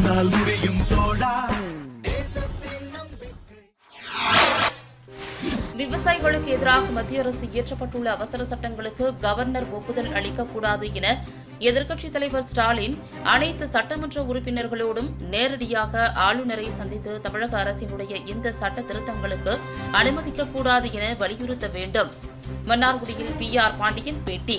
உன்னால் முடியும் தோழா விவசாயிகளுக்கு எதிராக மத்திய அரசு இயற்றப்பட்டுள்ள அவசர சட்டங்களுக்கு கவர்னர் ஒப்புதல் அளிக்கக்கூடாது என எதிர்க்கட்சித் தலைவர் ஸ்டாலின் அனைத்து சட்டமன்ற உறுப்பினர்களோடும் நேரடியாக ஆளுநரை சந்தித்து தமிழக அரசினுடைய இந்த சட்ட திருத்தங்களுக்கு அனுமதிக்கக்கூடாது என வலியுறுத்த வேண்டும் மன்னார்குடியில் பி ஆர் பாண்டியன் பேட்டி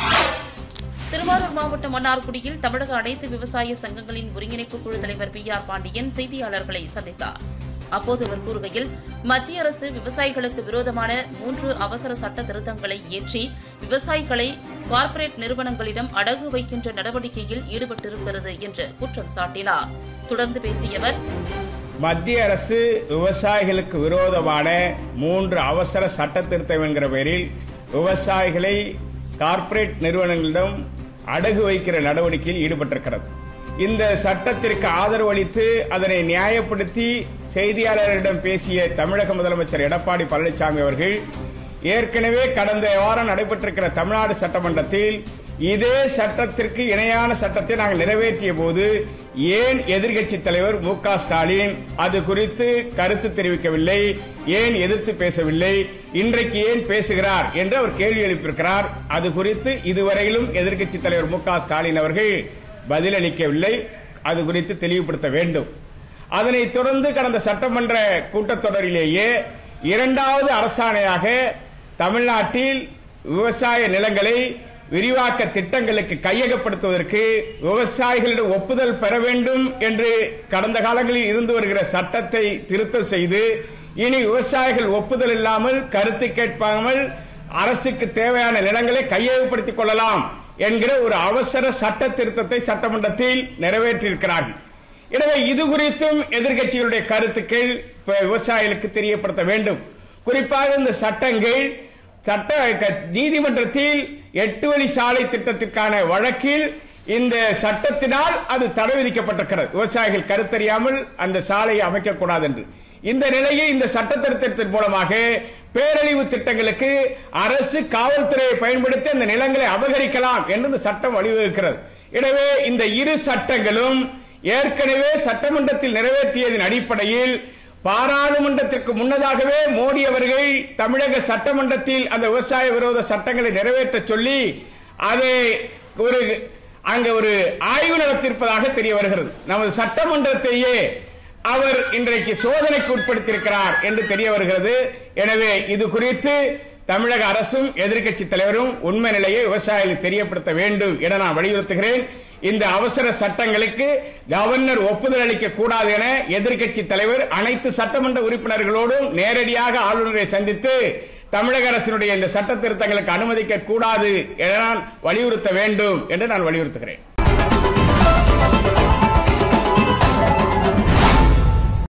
திருவாரூர் மாவட்டம் மன்னார்குடியில் தமிழக அனைத்து விவசாய சங்கங்களின் ஒருங்கிணைப்பு குழு தலைவர் பி ஆர் பாண்டியன் செய்தியாளர்களை சந்தித்தார் அப்போது அவர் கூறுகையில் மத்திய அரசு விவசாயிகளுக்கு விரோதமான மூன்று அவசர சட்ட திருத்தங்களை இயற்றி விவசாயிகளை கார்ப்பரேட் நிறுவனங்களிடம் அடகு வைக்கின்ற நடவடிக்கையில் ஈடுபட்டிருக்கிறது என்று குற்றம் சாட்டினார் தொடர்ந்து பேசிய அவர் மத்திய அரசு விவசாயிகளுக்கு விரோதமான மூன்று அவசர சட்ட திருத்தம் என்கிற பெயரில் விவசாயிகளை கார்ப்பரேட் நிறுவனங்களிடம் அடகு வைக்கிற நடவடிக்கையில் ஈடுபட்டிருக்கிறது இந்த சட்டத்திற்கு ஆதரவு அளித்து அதனை நியாயப்படுத்தி செய்தியாளர்களிடம் பேசிய தமிழக முதலமைச்சர் எடப்பாடி பழனிசாமி அவர்கள் ஏற்கனவே கடந்த வாரம் நடைபெற்றிருக்கிற தமிழ்நாடு சட்டமன்றத்தில் இதே சட்டத்திற்கு இணையான சட்டத்தை நாங்கள் நிறைவேற்றிய போது ஏன் எதிர்க்கட்சி தலைவர் மு க ஸ்டாலின் அது குறித்து கருத்து தெரிவிக்கவில்லை ஏன் எதிர்த்து பேசவில்லை இன்றைக்கு ஏன் பேசுகிறார் என்று அவர் கேள்வி எழுப்பியிருக்கிறார் அது குறித்து இதுவரையிலும் எதிர்க்கட்சி தலைவர் மு க ஸ்டாலின் அவர்கள் பதிலளிக்கவில்லை அது குறித்து தெளிவுபடுத்த வேண்டும் அதனைத் தொடர்ந்து கடந்த சட்டமன்ற கூட்டத்தொடரிலேயே இரண்டாவது அரசாணையாக தமிழ்நாட்டில் விவசாய நிலங்களை விரிவாக்க திட்டங்களுக்கு கையகப்படுத்துவதற்கு விவசாயிகளிடம் ஒப்புதல் பெற வேண்டும் என்று கடந்த காலங்களில் இருந்து வருகிற சட்டத்தை திருத்தம் செய்து இனி விவசாயிகள் ஒப்புதல் இல்லாமல் கருத்து கேட்பாமல் அரசுக்கு தேவையான நிலங்களை கையகப்படுத்திக் கொள்ளலாம் என்கிற ஒரு அவசர சட்ட திருத்தத்தை சட்டமன்றத்தில் நிறைவேற்றியிருக்கிறார்கள் எனவே இது குறித்தும் எதிர்க்கட்சிகளுடைய கருத்துக்கள் இப்ப விவசாயிகளுக்கு தெரியப்படுத்த வேண்டும் குறிப்பாக இந்த சட்டங்கள் சட்ட க- நீதிமன்றத்தில் எட்டு வழி சாலை திட்டத்திற்கான வழக்கில் இந்த சட்டத்தினால் அது தடை விதிக்கப்பட்டிருக்கிறது விவசாயிகள் கருத்தறியாமல் அந்த சாலையை அமைக்கக்கூடாது என்று இந்த நிலையில் இந்த சட்ட திருத்தத்தின் மூலமாக பேரழிவு திட்டங்களுக்கு அரசு காவல்துறையை பயன்படுத்தி அந்த நிலங்களை அபகரிக்கலாம் என்று இந்த சட்டம் வழிவகுக்கிறது எனவே இந்த இரு சட்டங்களும் ஏற்கனவே சட்டமன்றத்தில் நிறைவேற்றியதன் அடிப்படையில் பாராளுமன்றத்திற்கு முன்னதாகவே மோடி அவர்கள் தமிழக சட்டமன்றத்தில் அந்த விவசாய விரோத சட்டங்களை நிறைவேற்ற சொல்லி அதை ஒரு அங்க ஒரு ஆய்வு நடத்தியிருப்பதாக தெரிய வருகிறது நமது சட்டமன்றத்தையே அவர் இன்றைக்கு சோதனைக்கு உட்படுத்தியிருக்கிறார் என்று தெரிய வருகிறது எனவே இது குறித்து தமிழக அரசும் எதிர்க்கட்சி தலைவரும் உண்மை நிலையை விவசாயிகளுக்கு தெரியப்படுத்த வேண்டும் என நான் வலியுறுத்துகிறேன் இந்த அவசர சட்டங்களுக்கு கவர்னர் ஒப்புதல் அளிக்க கூடாது என எதிர்க்கட்சி தலைவர் அனைத்து சட்டமன்ற உறுப்பினர்களோடும் நேரடியாக ஆளுநரை சந்தித்து தமிழக அரசினுடைய இந்த சட்ட திருத்தங்களுக்கு அனுமதிக்க கூடாது என நான் வலியுறுத்த வேண்டும் என்று நான் வலியுறுத்துகிறேன்